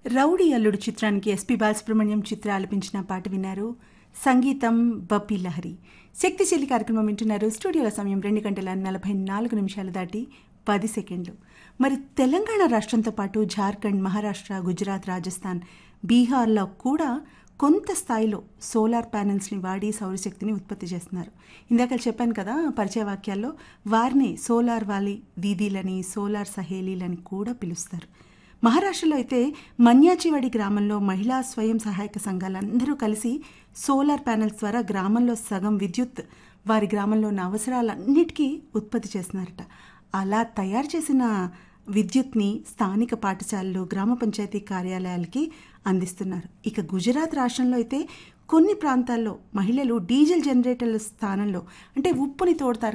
rowdy అల్లుడు చిత్రానికి SP Balasubrahmanyam చిత్ర ఆలపించిన పాట విన్నారు సంగీతం బప్పి లహరి శక్తిశీలి కార్యక్రమం వింటున్నారు స్టూడియోల సమయం రెండు గంటల నలభై నాలుగు నిమిషాలు దాటి పది సెకండ్లు మరి తెలంగాణ రాష్ట్రంతో పాటు జార్ఖండ్ మహారాష్ట్ర గుజరాత్ రాజస్థాన్ బీహార్లో కూడా కొంత స్థాయిలో సోలార్ ప్యానెల్స్ని వాడి సౌరశక్తిని ఉత్పత్తి చేస్తున్నారు ఇందాక చెప్పాను కదా పరిచయ వాక్యాల్లో వారిని సోలార్ వాలి దీదీలని సోలార్ సహేలీలని కూడా పిలుస్తారు మహారాష్ట్రలో అయితే మన్యాచివాడి గ్రామంలో మహిళా స్వయం సహాయక సంఘాలందరూ కలిసి సోలార్ ప్యానెల్స్ ద్వారా గ్రామంలో సగం విద్యుత్ వారి గ్రామంలో ఉన్న అవసరాలన్నిటికీ ఉత్పత్తి చేస్తున్నారట అలా తయారు చేసిన విద్యుత్ని స్థానిక పాఠశాలలు గ్రామ పంచాయతీ కార్యాలయాలకి అందిస్తున్నారు ఇక గుజరాత్ రాష్ట్రంలో అయితే కొన్ని ప్రాంతాల్లో మహిళలు డీజిల్ జనరేటర్ల స్థానంలో అంటే ఉప్పుని తోడతారు